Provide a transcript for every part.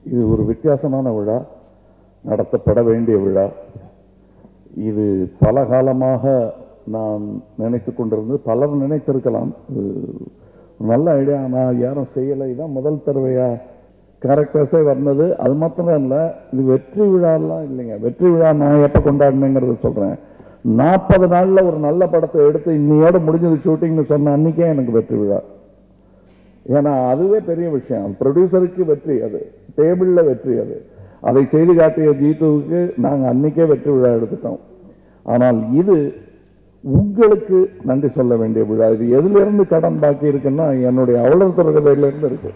இது ஒரு வித்தியாசமான விழா நடத்தப்பட வேண்டிய விழா இது பல காலமாக நான் நினைத்து கொண்டிருந்து பலர் நினைத்திருக்கலாம் இது நல்ல ஐடியா நான் யாரும் செய்யலை இதான் முதல் தடவையா கேரக்டர்ஸே வந்தது அது மாத்திரம் இல்லை இது வெற்றி விழாலாம் இல்லைங்க வெற்றி விழா நான் எப்போ கொண்டாடினேங்கிறத சொல்கிறேன் நாற்பது நாளில் ஒரு நல்ல படத்தை எடுத்து இன்னையோட முடிஞ்சது ஷூட்டிங்னு சொன்ன அன்னைக்கே எனக்கு வெற்றி விழா ஏன்னா அதுவே பெரிய விஷயம் ப்ரொடியூசருக்கு வெற்றி அது டேபிளில் வெற்றி அது அதை செய்து காட்டிய ஜீத்துவுக்கு நாங்கள் அன்னைக்கே வெற்றி விழா எடுத்துட்டோம் ஆனால் இது உங்களுக்கு நன்றி சொல்ல வேண்டிய விழா இது எதிலிருந்து கடன் பாக்கி இருக்குன்னா என்னுடைய அவ்வளவு தொடர்களிலிருந்து இருக்கு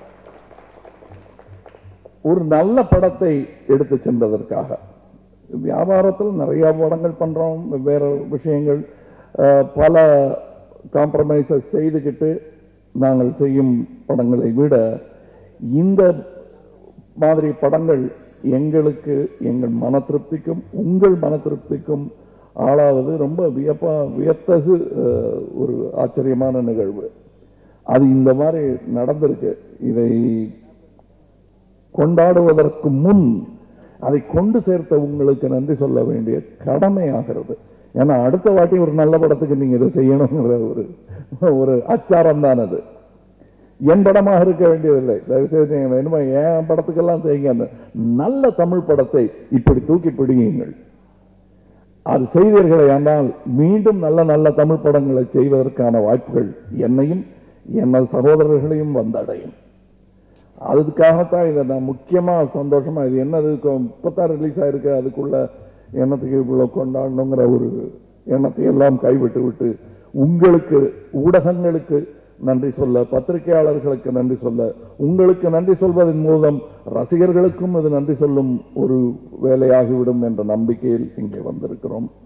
ஒரு நல்ல படத்தை எடுத்து சென்றதற்காக வியாபாரத்தில் நிறைய படங்கள் பண்றோம் வெவ்வேறு விஷயங்கள் அஹ், பல காம்ப்ரமைசஸ் செய்துக்கிட்டு நாங்கள் செய்யும் படங்களை விட இந்த மாதிரி படங்கள் எங்களுக்கு எங்கள் மன திருப்திக்கும் உங்கள் மன திருப்திக்கும் ஆளாவது ரொம்ப வியப்பா வியத்தகு அஹ், ஒரு ஆச்சரியமான நிகழ்வு அது இந்த மாதிரி நடந்திருக்கு இதை கொண்டாடுவதற்கு முன் அதை கொண்டு சேர்த்த உங்களுக்கு நன்றி சொல்ல வேண்டிய கடமையாகிறது ஏன்னா அடுத்த வாட்டி ஒரு நல்ல படத்துக்கு நீங்க இதை செய்யணுங்கிற ஒரு ஒரு அச்சாரம் தான் அது என் படமாக இருக்க வேண்டியதில்லை தயவு செய்து நீங்க வேணுமா என் படத்துக்கெல்லாம் செய்யுங்க அந்த நல்ல தமிழ் படத்தை இப்படி தூக்கி பிடியுங்கள் அது செய்தீர்களே ஆனால் மீண்டும் நல்ல நல்ல தமிழ் படங்களை செய்வதற்கான வாய்ப்புகள் என்னையும் எனது சகோதரர்களையும் வந்தடையும் அதுக்காகத்தான் இதை நான் முக்கியமா சந்தோஷமா இது என்னது இப்பதான் ரிலீஸ் ஆயிருக்கு அதுக்குள்ள எண்ணத்துக்கு இவ்வளவு கொண்டாடணுங்கிற ஒரு எண்ணத்தை எல்லாம் கைவிட்டு விட்டு உங்களுக்கு ஊடகங்களுக்கு நன்றி சொல்ல பத்திரிகையாளர்களுக்கு நன்றி சொல்ல உங்களுக்கு நன்றி சொல்வதன் மூலம் ரசிகர்களுக்கும் இது நன்றி சொல்லும் ஒரு வேலையாகிவிடும் என்ற நம்பிக்கையில் இங்கே வந்திருக்கிறோம்